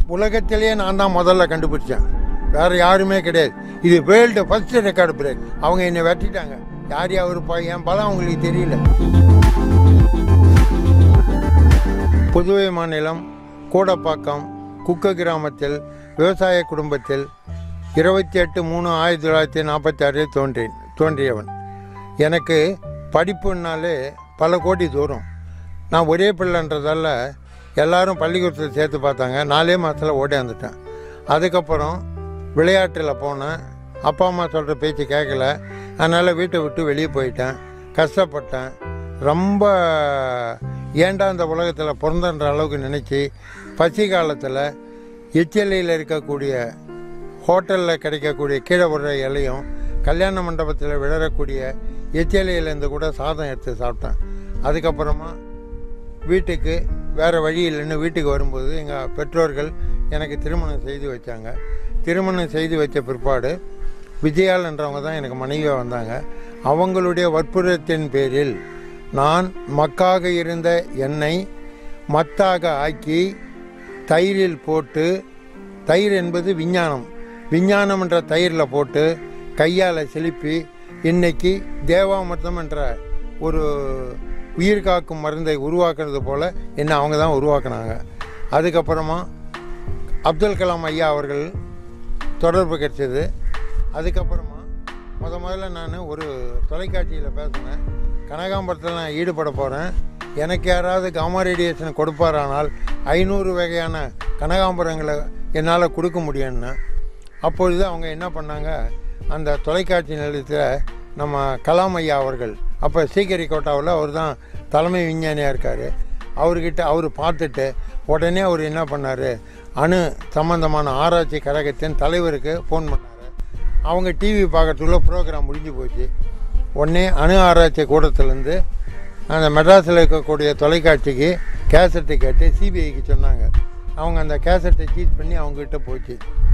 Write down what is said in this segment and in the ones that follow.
உலகத்திலேயே நான் தான் முதல்ல கண்டுபிடிச்சேன் வேற யாருமே கிடையாது இது வேர்ல்டு ஃபர்ஸ்ட் ரெக்கார்டு பிரேக் அவங்க என்னை வெட்டிட்டாங்க யார் யார் பா என் பலம் அவங்களுக்கு தெரியல புதுவை மாநிலம் கூடப்பாக்கம் குக்க கிராமத்தில் விவசாய குடும்பத்தில் இருபத்தி எட்டு மூணு ஆயிரத்தி தொள்ளாயிரத்தி நாற்பத்தி ஆறில் தோன்றேன் தோன்றியவன் எனக்கு படிப்புன்னாலே பல கோடி தூரம் நான் ஒரே பிள்ளைன்றதால எல்லாரும் பள்ளிக்கூடத்தில் சேர்த்து பார்த்தாங்க நாலே மாதத்தில் ஓடியாந்துட்டேன் அதுக்கப்புறம் விளையாட்டில் போனேன் அப்பா அம்மா சொல்கிற பேச்சு கேட்கல அதனால் வீட்டை விட்டு வெளியே போயிட்டேன் கஷ்டப்பட்டேன் ரொம்ப ஏன்டா இந்த உலகத்தில் பிறந்தன்ற அளவுக்கு நினச்சி பசி காலத்தில் எச்சலையில் இருக்கக்கூடிய ஹோட்டலில் கிடைக்கக்கூடிய கீழே விடுற இலையும் கல்யாண மண்டபத்தில் விழறக்கூடிய எச்சலையிலேருந்து கூட சாதம் எடுத்து சாப்பிட்டேன் அதுக்கப்புறமா வீட்டுக்கு வேறு வழி இல்லைன்னு வீட்டுக்கு வரும்போது எங்கள் பெற்றோர்கள் எனக்கு திருமணம் செய்து வச்சாங்க திருமணம் செய்து வச்ச பிற்பாடு விஜயால் என்றவங்க தான் எனக்கு மனைவியாக வந்தாங்க அவங்களுடைய வற்புறுத்தின் பேரில் நான் மக்காக இருந்த எண்ணெய் மத்தாக ஆக்கி தயிரில் போட்டு தயிர் என்பது விஞ்ஞானம் விஞ்ஞானம் என்ற தயிரில் போட்டு கையால் செலுப்பி இன்னைக்கு தேவாமிர்தம் என்ற ஒரு உயிர் காக்கும் மருந்தை உருவாக்குறது போல் என்ன அவங்க தான் உருவாக்குனாங்க அதுக்கப்புறமா அப்துல் கலாம் ஐயா அவர்கள் தொடர்பு கிடைச்சது அதுக்கப்புறமா முத முதல்ல நான் ஒரு தொலைக்காட்சியில் பேசினேன் கனகாம்பரத்தில் நான் ஈடுபட போகிறேன் எனக்கு யாராவது காமா ரேடியேஷன் கொடுப்பாரானால் ஐநூறு வகையான கனகாம்பரங்களை என்னால் கொடுக்க முடியும்னு அப்பொழுது அவங்க என்ன பண்ணாங்க அந்த தொலைக்காட்சி நிலையத்தில் நம்ம கலாம் ஐயா அவர்கள் அப்போ சீக்கிரிக்கோட்டாவில் அவர் தான் தலைமை விஞ்ஞானியாக இருக்கார் அவர்கிட்ட அவர் பார்த்துட்டு உடனே அவர் என்ன பண்ணார் அணு சம்பந்தமான ஆராய்ச்சி கழகத்தின் தலைவருக்கு ஃபோன் பண்ணார் அவங்க டிவி பார்க்கறதுக்குள்ள ப்ரோக்ராம் முடிஞ்சு போச்சு உடனே அணு ஆராய்ச்சி கூடத்துலேருந்து அந்த மெட்ராஸில் இருக்கக்கூடிய தொலைக்காட்சிக்கு கேசட்டை கேட்டு சிபிஐக்கு சொன்னாங்க அவங்க அந்த கேசட்டை சீட் பண்ணி அவங்ககிட்ட போச்சு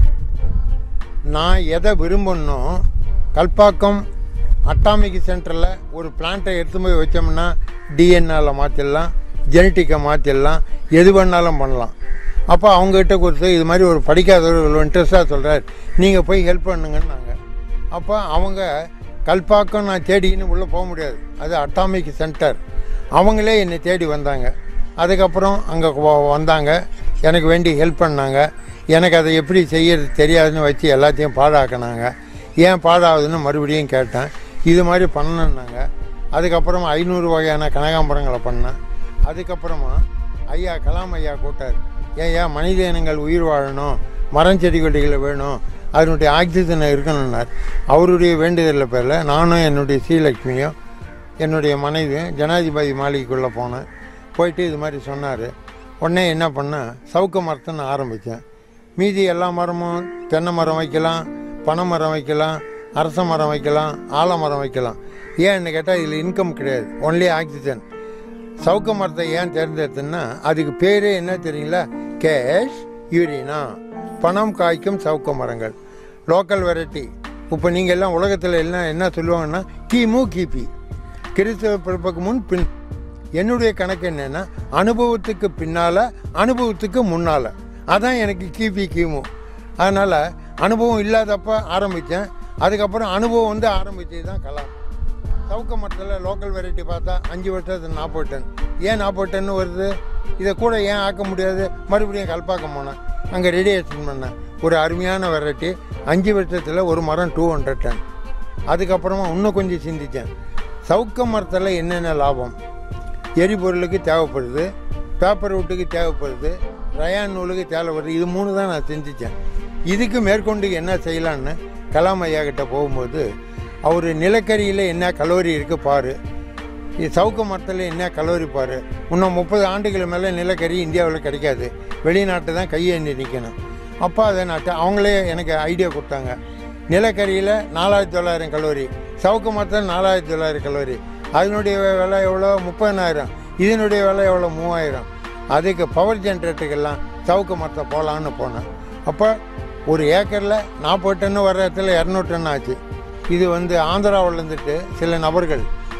நான் எதை விரும்பணும் கல்பாக்கம் அட்டாமிக் சென்டரில் ஒரு பிளான்ட்டை எடுத்து போய் வச்சோம்னா டிஎன்ஏல மாற்றிடலாம் ஜெனட்டிக்கை மாற்றிடலாம் எது வேணாலும் பண்ணலாம் அப்போ அவங்ககிட்ட கொடுத்து இது மாதிரி ஒரு படிக்காதவர் இன்ட்ரெஸ்டாக சொல்கிறார் நீங்கள் போய் ஹெல்ப் பண்ணுங்கன்னாங்க அப்போ அவங்க கல்பாக்கம் நான் தேடிக்கின்னு உள்ளே போக முடியாது அது அட்டாமிக் சென்டர் அவங்களே என்னை தேடி வந்தாங்க அதுக்கப்புறம் அங்கே வந்தாங்க எனக்கு வேண்டி ஹெல்ப் பண்ணாங்க எனக்கு அதை எப்படி செய்யறது தெரியாதுன்னு வச்சு எல்லாத்தையும் பாழாக்கினாங்க ஏன் பாழாகுதுன்னு மறுபடியும் கேட்டேன் இது மாதிரி பண்ணணுன்னாங்க அதுக்கப்புறமா ஐநூறு வகையான கனகாம்பரங்களை பண்ணேன் அதுக்கப்புறமா ஐயா கலாம் ஐயா கூட்டார் ஏன் ஏன் மனித இனங்கள் உயிர் வாழணும் மரம் செடி கொடிகளை வேணும் அதனுடைய ஆக்சிஜன் இருக்கணும்னார் அவருடைய வேண்டுதலில் பேரில் நானும் என்னுடைய ஸ்ரீலக்ஷ்மியும் என்னுடைய மனைவியும் ஜனாதிபதி மாளிகைக்குள்ளே போனேன் போயிட்டு இது மாதிரி சொன்னார் உடனே என்ன பண்ணேன் சவுக்க மரத்தை நான் ஆரம்பித்தேன் மீதி எல்லா மரமும் தென்னை மரம் வைக்கலாம் பனை மரம் வைக்கலாம் அரச மரம் வைக்கலாம் ஆலமரம் வைக்கலாம் ஏன்னு கேட்டால் இதில் இன்கம் கிடையாது ஒன்லி ஆக்சிஜன் சவுக்க மரத்தை ஏன் தேர்ந்தெடுத்தேன்னா அதுக்கு பேரே என்ன தெரியுங்களா கேஷ் யூரினா பணம் காய்க்கும் சவுக்க மரங்கள் லோக்கல் வெரைட்டி இப்போ நீங்கள் எல்லாம் உலகத்தில் எல்லாம் என்ன சொல்லுவாங்கன்னா கிமு கிபி கிறிஸ்தவ பிறப்புக்கு முன் பின் என்னுடைய கணக்கு என்னன்னா அனுபவத்துக்கு பின்னால் அனுபவத்துக்கு முன்னால் அதான் எனக்கு கிபி கிமு அதனால் அனுபவம் இல்லாதப்ப ஆரம்பித்தேன் அதுக்கப்புறம் அனுபவம் வந்து ஆரம்பித்தது தான் கலாம் சவுக்க மரத்தில் லோக்கல் வெரைட்டி பார்த்தா அஞ்சு வருஷத்துக்கு நாற்பது டன் ஏன் நாற்பது டன் வருது இதை கூட ஏன் ஆக்க முடியாது மறுபடியும் கல்பாக்கம் போனேன் அங்கே ரேடியேஷன் பண்ணேன் ஒரு அருமையான வெரைட்டி அஞ்சு வருஷத்தில் ஒரு மரம் டூ ஹண்ட்ரட் டன் அதுக்கப்புறமா இன்னும் கொஞ்சம் சிந்தித்தேன் சவுக்க மரத்தில் என்னென்ன லாபம் எரிபொருளுக்கு தேவைப்படுது பேப்பர் வீட்டுக்கு தேவைப்படுது ரயான் நூலுக்கு தேவைப்படுது இது மூணு தான் நான் சிந்தித்தேன் இதுக்கு மேற்கொண்டு என்ன செய்யலான்னு கலாம் ஐயா கிட்ட போகும்போது அவர் நிலக்கரியில் என்ன கலோரி இருக்குது பாரு இது சவுக்க மரத்தில் என்ன கலோரி பாரு இன்னும் முப்பது ஆண்டுகள் மேலே நிலக்கரி இந்தியாவில் கிடைக்காது வெளிநாட்டு தான் கையேந்தி நிற்கணும் அப்போ அதை நாட்டு அவங்களே எனக்கு ஐடியா கொடுத்தாங்க நிலக்கரியில் நாலாயிரத்தி தொள்ளாயிரம் கலோரி சவுக்க மரத்தில் நாலாயிரத்தி தொள்ளாயிரம் கலோரி அதனுடைய விலை எவ்வளோ முப்பதினாயிரம் இதனுடைய விலை எவ்வளோ மூவாயிரம் அதுக்கு பவர் ஜென்ரேட்டருக்கெல்லாம் சவுக்க மரத்தை போகலான்னு போனேன் அப்போ ஒரு ஏக்கரில் நாற்பது டன்னு வர்ற இடத்துல இரநூறு டன் ஆச்சு இது வந்து ஆந்திராவில் இருந்துட்டு சில நபர்கள்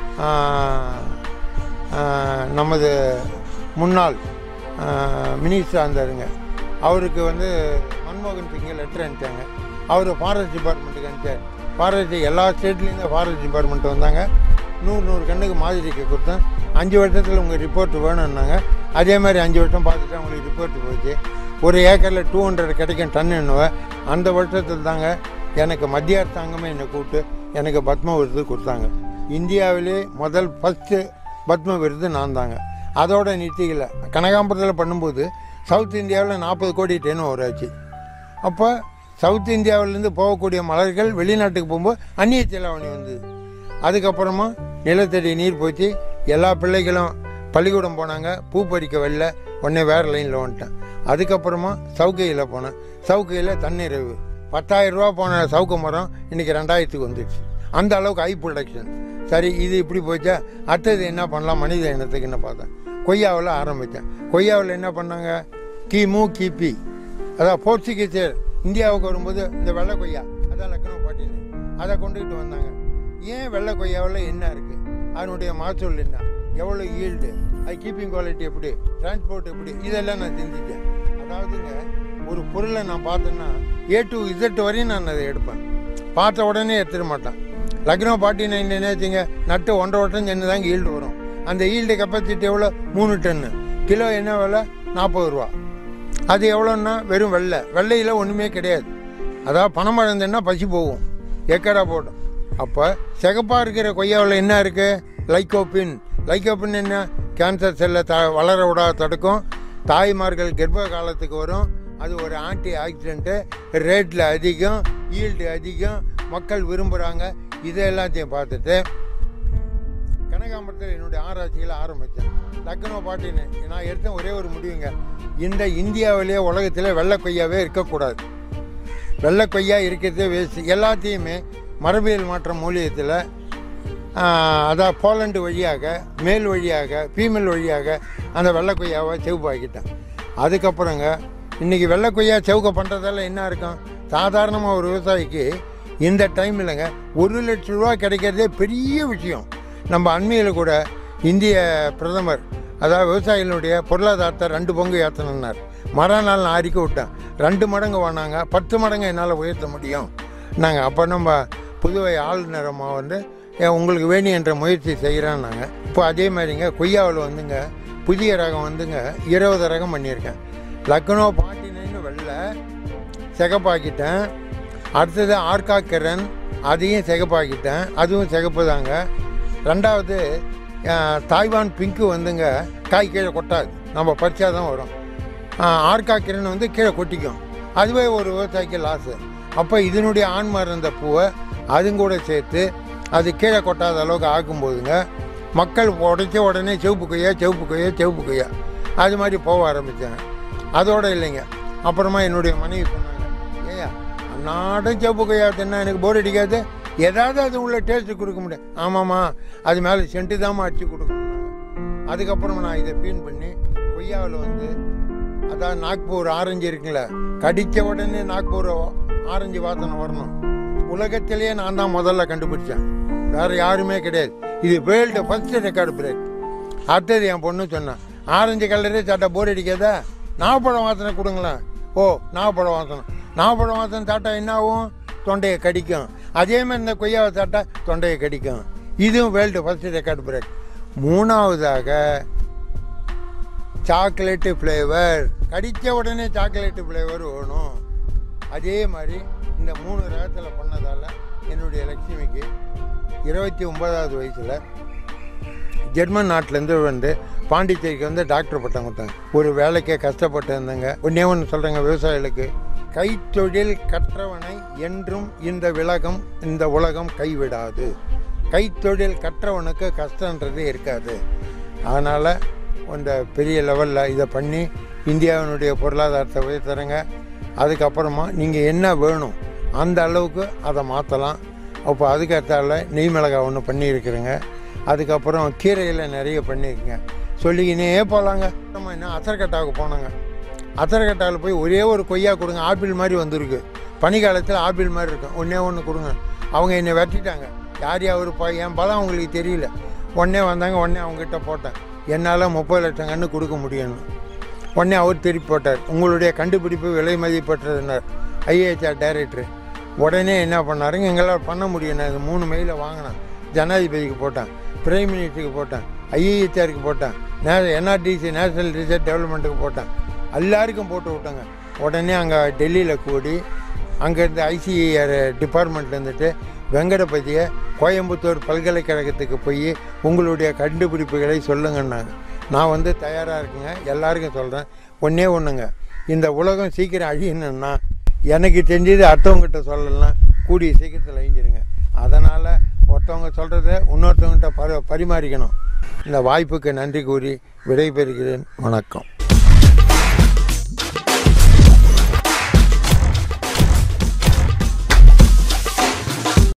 ஆஹ், ஆஹ், நமது முன்னாள் மினிஸ்டர் இருந்தாருங்க அவருக்கு வந்து மன்மோகன் சிங்கை லெட்டர் அனுப்பிச்சாங்க அவர் ஃபாரஸ்ட் டிபார்ட்மெண்ட்டுக்கு அனுப்பிச்சார் ஃபாரஸ்ட் எல்லா ஸ்டேட்லேருந்து ஃபாரஸ்ட் டிபார்ட்மெண்ட் வந்தாங்க நூறு நூறு கண்ணுக்கு மாதிரிக்கு கொடுத்தேன் அஞ்சு வருஷத்தில் உங்கள் ரிப்போர்ட் வேணும்னாங்க அதே மாதிரி அஞ்சு வருஷம் பார்த்துட்டு அவங்களுக்கு ரிப்போர்ட் போச்சு ஒரு ஏக்கரில் டூ ஹண்ட்ரட் கிடைக்கும் டன்னுன்னுவேன் அந்த வருஷத்தில் தாங்க எனக்கு மத்திய அரசாங்கமே என்னை கூப்பிட்டு எனக்கு பத்ம விருது கொடுத்தாங்க இந்தியாவிலே முதல் ஃபஸ்ட்டு பத்ம விருது நான் தாங்க அதோட நிறுத்திக்கல கனகாம்பரத்தில் பண்ணும்போது சவுத் இந்தியாவில் நாற்பது கோடி டென் ஆச்சு அப்போ சவுத் இந்தியாவிலேருந்து போகக்கூடிய மலர்கள் வெளிநாட்டுக்கு போகும்போது அந்நிய செலாவணி வந்தது அதுக்கப்புறமா நிலத்தடி நீர் போச்சு எல்லா பிள்ளைகளும் பள்ளிக்கூடம் போனாங்க பூ பறிக்க வெளில உடனே வேறு லைனில் வந்துட்டேன் அதுக்கப்புறமா சவுக்கையில் போனேன் சவுக்கையில் தன்னிறைவு பத்தாயிரம் ரூபா போன சவுக்க மரம் இன்னைக்கு ரெண்டாயிரத்துக்கு வந்துடுச்சு அந்த அளவுக்கு ஹை ப்ரொடக்ஷன் சரி இது இப்படி போச்சா அடுத்தது என்ன பண்ணலாம் மனித இனத்துக்குன்னு பார்த்தேன் கொய்யாவில் ஆரம்பித்தேன் கொய்யாவில் என்ன பண்ணாங்க கிமு கிபி அதான் போர்ச்சுகீசியர் இந்தியாவுக்கு வரும்போது இந்த வெள்ளை கொய்யா அதான் லக்னோ பாட்டின்னு அதை கொண்டுகிட்டு வந்தாங்க ஏன் வெள்ளை கொய்யாவில் என்ன இருக்குது அதனுடைய மகசூல் என்ன எவ்வளோ ஈல்டு அது கீப்பிங் குவாலிட்டி எப்படி டிரான்ஸ்போர்ட் எப்படி இதெல்லாம் நான் சிந்திச்சேன் அதாவதுங்க ஒரு பொருளை நான் பார்த்தேன்னா ஏ டு இசட் வரையும் நான் அதை எடுப்பேன் பார்த்த உடனே எடுத்துட மாட்டேன் லக்னோ பாட்டி நைன் நினைச்சிங்க நட்டு ஒன்றரை வட்டம் சென்று தாங்க ஈல்டு வரும் அந்த ஈல்டு கெப்பாசிட்டி எவ்வளோ மூணு டன்னு கிலோ என்ன விலை நாற்பது ரூபா அது எவ்வளோன்னா வெறும் வெள்ளை வெள்ளையில் ஒன்றுமே கிடையாது அதாவது பணம் இழந்தேன்னா பசி போகும் ஏக்கரா போடும் அப்போ சிகப்பாக இருக்கிற கொய்யாவில் என்ன இருக்குது லைக்கோப்பின் லைக்கோப்பின் என்ன கேன்சர் செல்லை த வளர விடாத தடுக்கும் தாய்மார்கள் கர்ப்ப காலத்துக்கு வரும் அது ஒரு ஆன்டி ஆக்சிடென்ட்டு ரேட்டில் அதிகம் ஈல்டு அதிகம் மக்கள் விரும்புகிறாங்க இதை எல்லாத்தையும் பார்த்துட்டு கனகாம்பரத்தில் என்னுடைய ஆராய்ச்சிகளை ஆரம்பித்தேன் லக்னோ பாட்டின்னு நான் எடுத்த ஒரே ஒரு முடிவுங்க இந்த இந்தியாவிலேயே உலகத்தில் வெள்ளை கொய்யாவே இருக்கக்கூடாது வெள்ளை கொய்யா இருக்கிறதே வேஸ்ட் எல்லாத்தையுமே மரபியல் மாற்றம் மூலியத்தில் அதான் போலண்டு வழியாக மேல் வழியாக ஃபீமேல் வழியாக அந்த வெள்ளை கொய்யாவை செவப்பாக்கிட்டேன் அதுக்கப்புறங்க இன்றைக்கி வெள்ளை கொய்யா செவுக்க பண்ணுறதால என்ன இருக்கும் சாதாரணமாக ஒரு விவசாயிக்கு இந்த டைமில்ங்க ஒரு லட்ச ரூபா கிடைக்கிறதே பெரிய விஷயம் நம்ம அண்மையில் கூட இந்திய பிரதமர் அதாவது விவசாயிகளுடைய பொருளாதாரத்தை ரெண்டு பங்கு ஏற்றணுன்னார் மறுநாள் நான் அறிக்கை விட்டேன் ரெண்டு மடங்கு வாங்கினாங்க பத்து மடங்கு என்னால் உயர்த்த முடியும் நாங்கள் அப்போ நம்ம புதுவை ஆளுநரமாக வந்து "ஏன் உங்களுக்கு வேணும் என்ற முயற்சி செய்கிறேன்னாங்க இப்போ அதே மாதிரிங்க கொய்யாவில் வந்துங்க புதிய ரகம் வந்துங்க இருபது ரகம் பண்ணியிருக்கேன் லக்னோ பாட்டினு வெள்ளை சிகப்பாக்கிட்டேன் அடுத்தது ஆர்கா கிரண் அதையும் சிகப்பாக்கிட்டேன் அதுவும் சிகப்பு தாங்க ரெண்டாவது அஹ், தாய்வான் பிங்க்கு வந்துங்க காய் கீழே கொட்டாது நம்ம பறிச்சா தான் வரும் அஹ், ஆர்கா கிரண் வந்து கீழே கொட்டிக்கும் அதுவே ஒரு விவசாயிக்கு லாஸு அப்போ இதனுடைய ஆண் இருந்த பூவை அதுவும் கூட சேர்த்து அது கீழே கொட்டாத அளவுக்கு ஆக்கும்போதுங்க மக்கள் உடைச்ச உடனே செவப்பு கொய்யா செவப்பு கொய்யா செவப்பு கொய்யா அது மாதிரி போக ஆரம்பித்தாங்க அதோட இல்லைங்க அப்புறமா என்னுடைய மனைவி சொன்னாங்க ஏயா அன்னாடம் செவப்பு கொய்யா தின்னா எனக்கு போர் அடிக்காது ஏதாவது அது உள்ள டேஸ்ட் கொடுக்க முடியும் ஆமாம்மா அது மேலே சென்ட்டு தாம்மா அடிச்சு கொடுக்கணும்னாங்க அதுக்கப்புறம் நான் இதை ஃபீல் பண்ணி கொய்யாவில் வந்து அதான் நாக்பூர் ஆரஞ்சு இருக்குங்களே கடித்த உடனே நாக்பூர் ஆரஞ்சு வாசனை வரணும் உலகத்திலேயே நான் தான் முதல்ல கண்டுபிடிச்சேன் வேற யாருமே கிடையாது இது வேர்ல்டு ஃபர்ஸ்ட் ரெக்கார்டு பிரேக் அடுத்தது என் பொண்ணு சொன்னேன் ஆரஞ்சு கலரே சாட்டா போர் அடிக்காதா நாவப்பழம் வாசனை கொடுங்களேன் ஓ நாவப்பழம் வாசனை நாவப்பழம் வாசனை சாப்பிட்டா என்ன ஆகும் தொண்டையை கடிக்கும் அதே மாதிரி இந்த கொய்யாவை சாப்பிட்டா தொண்டையை கடிக்கும் இதுவும் வேர்ல்டு ஃபர்ஸ்ட் ரெக்கார்டு பிரேக் மூணாவதாக சாக்லேட்டு ஃப்ளேவர் கடித்த உடனே சாக்லேட்டு ஃப்ளேவர் வேணும் அதே மாதிரி இந்த மூணு ரகத்தில் பண்ணதால் என்னுடைய லட்சுமிக்கு இருபத்தி ஒன்பதாவது வயசில் ஜெர்மன் நாட்டிலேருந்து வந்து பாண்டிச்சேரிக்கு வந்து டாக்டர் பட்டம் கொடுத்தாங்க ஒரு வேலைக்கே கஷ்டப்பட்டு இருந்தேங்க ஒன்றே ஒன்று சொல்கிறேங்க விவசாயிகளுக்கு கைத்தொழில் கற்றவனை என்றும் இந்த விலகம் இந்த உலகம் கைவிடாது கைத்தொழில் கற்றவனுக்கு கஷ்டன்றது இருக்காது அதனால் இந்த பெரிய லெவலில் இதை பண்ணி இந்தியாவினுடைய பொருளாதாரத்தை உயர்த்துறங்க அதுக்கப்புறமா நீங்கள் என்ன வேணும் அந்த அளவுக்கு அதை மாற்றலாம் அப்போ அதுக்கேற்றால நெய் மிளகாய் ஒன்று பண்ணியிருக்கிறேங்க அதுக்கப்புறம் கீரையில் நிறைய பண்ணியிருக்கேங்க சொல்லிக்கினே போகலாங்க நம்ம என்ன அசர்கட்டாவுக்கு போனோங்க அசர்கட்டாவில் போய் ஒரே ஒரு கொய்யா கொடுங்க ஆப்பிள் மாதிரி வந்திருக்கு பனிக்காலத்தில் ஆப்பிள் மாதிரி இருக்கும் ஒன்றே ஒன்று கொடுங்க அவங்க என்னை வெட்டிட்டாங்க யார் யார் பா என் பலம் அவங்களுக்கு தெரியல உடனே வந்தாங்க உடனே அவங்ககிட்ட போட்டேன் என்னால் முப்பது லட்சம் கன்று கொடுக்க முடியும்னு உடனே அவர் திருப்பி போட்டார் உங்களுடைய கண்டுபிடிப்பு விலை மதிப்பற்றதுனார் ஐஏஹெச்ஆர் டைரக்டர் உடனே என்ன பண்ணாருங்க எங்களால் பண்ண முடியும் நான் இந்த மூணு மெயிலை வாங்கினேன் ஜனாதிபதிக்கு போட்டேன் பிரைம் மினிஸ்டருக்கு போட்டேன் ஐஏஹெச்ஆருக்கு போட்டேன் நே என்ஆர்டிசி நேஷனல் ரிசர்ச் டெவலப்மெண்ட்டுக்கு போட்டேன் எல்லாருக்கும் போட்டு விட்டாங்க உடனே அங்கே டெல்லியில் கூடி அங்கேருந்து ஐசிஐஆர் டிபார்ட்மெண்ட்ல இருந்துட்டு வெங்கடபதியை கோயம்புத்தூர் பல்கலைக்கழகத்துக்கு போய் உங்களுடைய கண்டுபிடிப்புகளை சொல்லுங்கன்னாங்க நான் வந்து தயாராக இருக்குங்க எல்லாருக்கும் சொல்கிறேன் ஒன்றே ஒன்றுங்க இந்த உலகம் சீக்கிரம் அழியணும்னா எனக்கு தெரிஞ்சது அடுத்தவங்ககிட்ட சொல்லலாம் கூடிய சீக்கிரத்தில் அழிஞ்சிருங்க அதனால் ஒருத்தவங்க சொல்கிறத இன்னொருத்தவங்ககிட்ட பரி பரிமாறிக்கணும் இந்த வாய்ப்புக்கு நன்றி கூறி விடைபெறுகிறேன் வணக்கம்